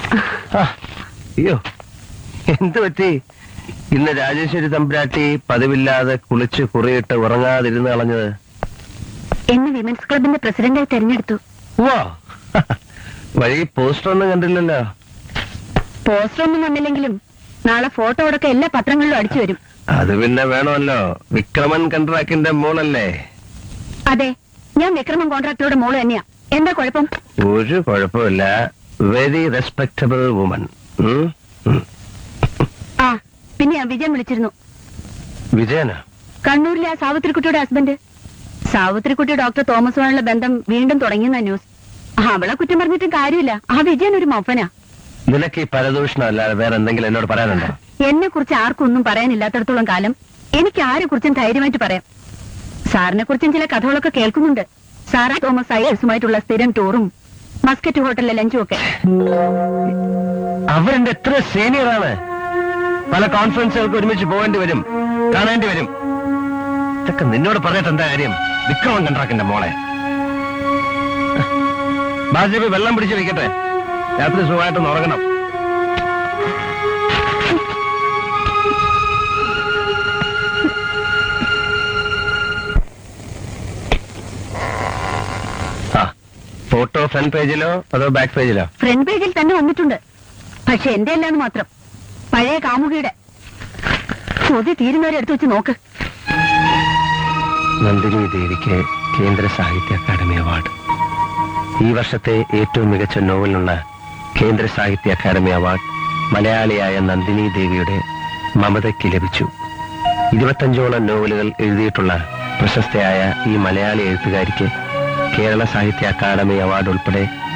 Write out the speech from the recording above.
ആ, അയ്യോ എന്ത് പറ്റി ഇന്ന് രാജേശ്വരി തമ്പുരാട്ടി പതിവില്ലാതെ കുളിച്ച് കുറിയിട്ട് ഉറങ്ങാതിരുന്ന് കളഞ്ഞത് എന്നെ വിമൻസ് ക്ലബിന്റെ പ്രസിഡന്റായി തെരഞ്ഞെടുത്തു വാ വഴി പോസ്റ്റർ ഒന്നും കണ്ടില്ലല്ലോ പോസ്റ്റർ ഒന്നും വന്നില്ലെങ്കിലും നാളെ ഫോട്ടോ അടക്കം എല്ലാ പത്രങ്ങളിലും അടിച്ചു വരും അത് പിന്നെ വേണമല്ലോ വിക്രമൻ കൺട്രാക്ടിന്റെ മോളല്ലേ അതെ ഞാൻ വിക്രമൻ കോൺട്രാക്ടറുടെ മോള് തന്നെയാ എന്താ കുഴപ്പം ഒരു കുഴപ്പമില്ല വെരി റെസ്പെക്ടബിൾ വുമൺ ആ പിന്നെ ഞാൻ വിജയൻ വിളിച്ചിരുന്നു വിജയന കണ്ണൂരിലെ ആ സാവിത്രിക്കുട്ടിയുടെ ഹസ്ബൻഡ് സാവിത്രിക്കുട്ടി ഡോക്ടർ തോമസുമായുള്ള ബന്ധം വീണ്ടും തുടങ്ങിയെന്ന ന്യൂസ് അവളെ കുറ്റം പറഞ്ഞിട്ടും കാര്യമില്ല ആ വിജയൻ ഒരു മൊഫനാ നിനക്ക് ഈ പരദൂഷണം അല്ലാതെ വേറെ എന്തെങ്കിലും എന്നോട് പറയാനുണ്ടോ എന്നെ കുറിച്ച് ആർക്കും ഒന്നും പറയാനില്ലാത്തടത്തോളം കാലം എനിക്ക് ആരെ കുറിച്ചും ധൈര്യമായിട്ട് പറയാം സാറിനെ കുറിച്ചും ചില കഥകളൊക്കെ കേൾക്കുന്നുണ്ട് സാറാ തോമസ് ഐസുമായിട്ടുള്ള സ്ഥിരം ടൂറും മസ്കറ്റ് ഹോട്ടലിലെ ലഞ്ചും ഒക്കെ അവരെന്റെ എത്ര സീനിയറാണ് പല കോൺഫറൻസുകൾക്ക് ഒരുമിച്ച് പോകേണ്ടി വരും കാണേണ്ടി വരും ഇതൊക്കെ നിന്നോട് പറഞ്ഞിട്ട് എന്താ കാര്യം വിക്രമൻ കൺട്രാക്ടിന്റെ മോളെ ബാജപി വെള്ളം പിടിച്ച് വെക്കട്ടെ രാത്രി സുഖമായിട്ടൊന്ന് ഉറങ്ങണം ആ ഫോട്ടോ ഫ്രണ്ട് പേജിലോ അതോ ബാക്ക് പേജിലോ ഫ്രണ്ട് പേജിൽ തന്നെ വന്നിട്ടുണ്ട് പക്ഷെ എന്റെ അല്ലാന്ന് മാത്രം പഴയ കാമുകിയുടെ കൊതി തീരുന്നവരെ എടുത്തു വെച്ച് നോക്ക് നന്ദിനി ദേവിക്ക് കേന്ദ്ര സാഹിത്യ അക്കാദമി അവാർഡ് ഈ വർഷത്തെ ഏറ്റവും മികച്ച നോവലിനുള്ള കേന്ദ്ര സാഹിത്യ അക്കാദമി അവാർഡ് മലയാളിയായ നന്ദിനി ദേവിയുടെ മമതയ്ക്ക് ലഭിച്ചു ഇരുപത്തഞ്ചോളം നോവലുകൾ എഴുതിയിട്ടുള്ള പ്രശസ്തയായ ഈ മലയാളി എഴുത്തുകാരിക്ക് കേരള സാഹിത്യ അക്കാദമി അവാർഡ് ഉൾപ്പെടെ